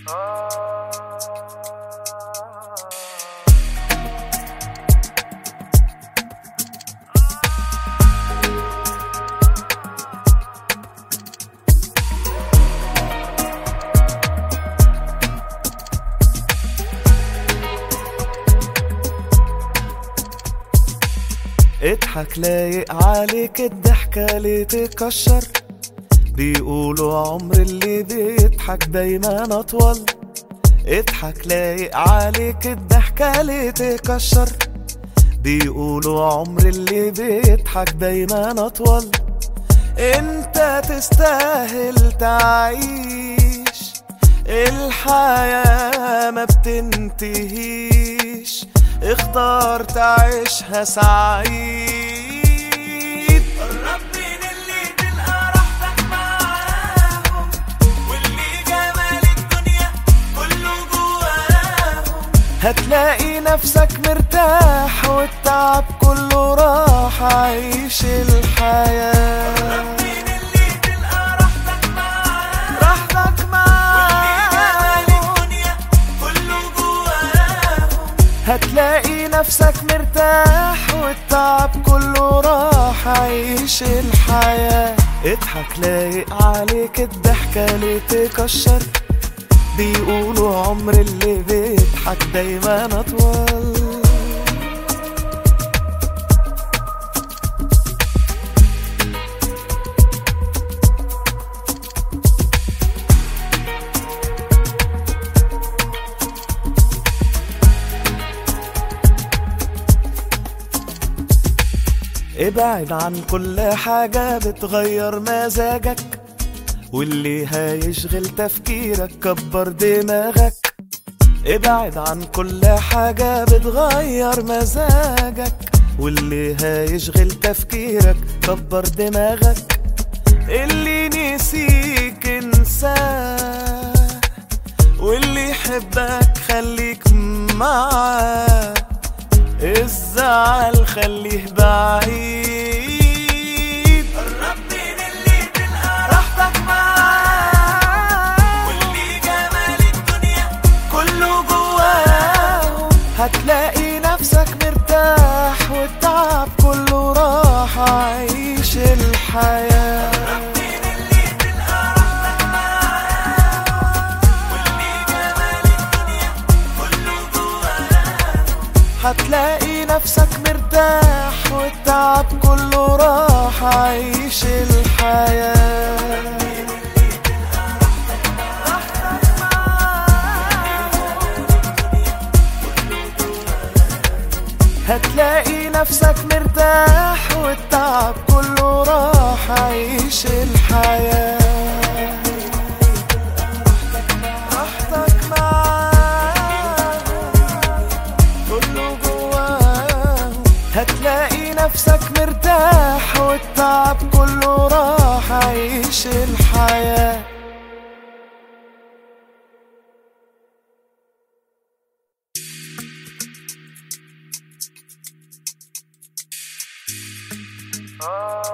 اضحك لايق عليك الضحكة ليه تكشر بيقولوا عمر اللي بيضحك دايما اطول اضحك لايق عليك الضحكة ليه تكشر بيقولوا عمر اللي بيضحك دايما اطول انت تستاهل تعيش الحياة ما بتنتهيش اختار تعيشها سعيد قرب من اللي تلقى راحتك معاهم واللي جمال الدنيا كله جواهم هتلاقي نفسك مرتاح والتعب كله راح عيش الحياة من اللي تلقى راحتك معاهم راحتك واللي معاك جمال الدنيا كله جواهم هتلاقي نفسك مرتاح والتعب كله راح عيش الحياة اضحك لايق عليك الضحكة ليه تكشر بيقولوا عمر اللي بيضحك دايما أطول ابعد عن كل حاجة بتغير مزاجك واللي هيشغل تفكيرك كبر دماغك ابعد عن كل حاجة بتغير مزاجك واللي هيشغل تفكيرك كبر دماغك اللي نسيك انساه واللي يحبك خليك معاه الزعل خليه بعيد قرب من اللي تلقى راحتك معاه واللي جمال الدنيا كله جواه هتلاقي نفسك مرتاح والتعب كله راح عيش الحياة من اللي تلقى راحتك معاهم واللي جمال الدنيا كله جواهم هتلاقي نفسك مرتاح والتعب كله راح عيش الحياة هتلاقي نفسك مرتاح والتعب كله راح عيش الحياة راحتك معاه كله جواه هتلاقي نفسك مرتاح والتعب كله راح عيش الحياه Oh